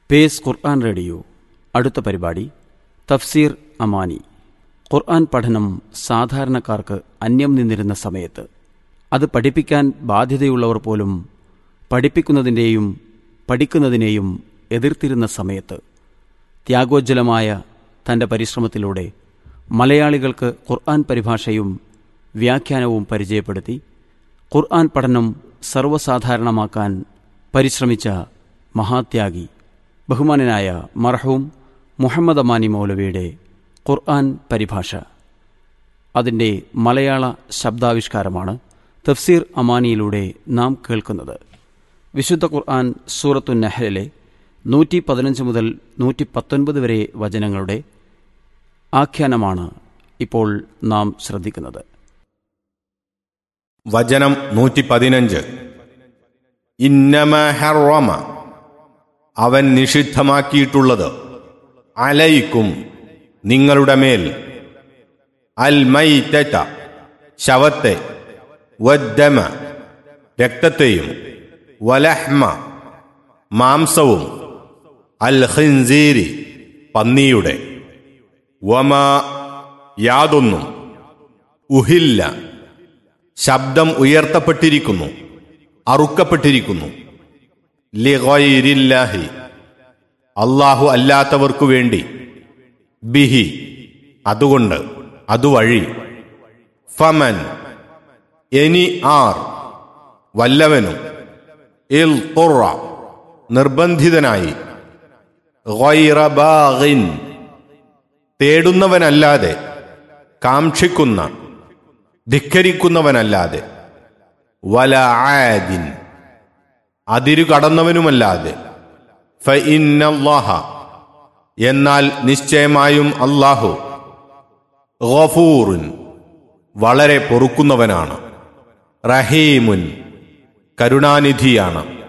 pace ഖുർആൻ radio അടുത്ത പരിപാടി തഫ്സീർ അമാനി ഖുർആൻ പഠനം സാധാരണക്കാർക്ക് അന്യം നിന്നിരുന്ന സമയത്ത് അത് പഠിപ്പിക്കാൻ ബാധ്യതയുള്ളവർ പോലും പഠിപ്പിക്കുന്നതിൻ്റെയും പഠിക്കുന്നതിനെയും എതിർത്തിരുന്ന സമയത്ത് ത്യാഗോജ്ജലമായ തൻ്റെ പരിശ്രമത്തിലൂടെ മലയാളികൾക്ക് ഖുർആൻ പരിഭാഷയും വ്യാഖ്യാനവും പരിചയപ്പെടുത്തി ഖുർആൻ പഠനം സർവ്വസാധാരണമാക്കാൻ പരിശ്രമിച്ച മഹാത്യാഗി ബഹുമാനനായ മർഹൂം മുഹമ്മദ് അമാനി മൗലവിയുടെ ഖുർആൻ പരിഭാഷ അതിൻ്റെ മലയാള ശബ്ദാവിഷ്കാരമാണ് തഫ്സീർ അമാനിയിലൂടെ നാം കേൾക്കുന്നത് വിശുദ്ധ ഖുർആൻ സൂറത്തു നെഹ്ലിലെ നൂറ്റി പതിനഞ്ച് മുതൽ നൂറ്റി പത്തൊൻപത് വരെ വചനങ്ങളുടെ ആഖ്യാനമാണ് ഇപ്പോൾ നാം ശ്രദ്ധിക്കുന്നത് വചനം നൂറ്റി പതിനഞ്ച് ഇന്നമ ഹറമ അവൻ നിഷിദ്ധമാക്കിയിട്ടുള്ളത് അലയിക്കും നിങ്ങളുടെ മേൽ അൽ മൈറ്റ ശവത്തെ വദ്ദമ രക്തത്തെയും വലഹ്മ മാംസവും അൽ ഖിൻസീരി പന്നിയുടെ വമ യാതൊന്നും ഉഹില്ല ശബ്ദം ഉയർത്തപ്പെട്ടിരിക്കുന്നു അറുക്കപ്പെട്ടിരിക്കുന്നു ലിഗൈരില്ലാഹി അള്ളാഹു അല്ലാത്തവർക്കു വേണ്ടി ബിഹി അതുകൊണ്ട് അതുവഴി ഫമൻ എനി ആർ വല്ലവനും ഇൽ ഖുറ നിർബന്ധിതനായി ഗൈറ ബാഗിൻ തേടുന്നവനല്ലാതെ കാക്ഷിക്കുന്ന ധിക്കരിക്കുന്നവനല്ലാതെ വല ആദിൻ അതിരു കടന്നവനുമല്ലാതെ ഫഇന്നല്ലാഹ എന്നാൽ നിശ്ചയമായും അല്ലാഹു ഗഫൂറുൻ വളരെ പൊറുക്കുന്നവനാണ് റഹീമുൻ കരുണാനിധിയാണ്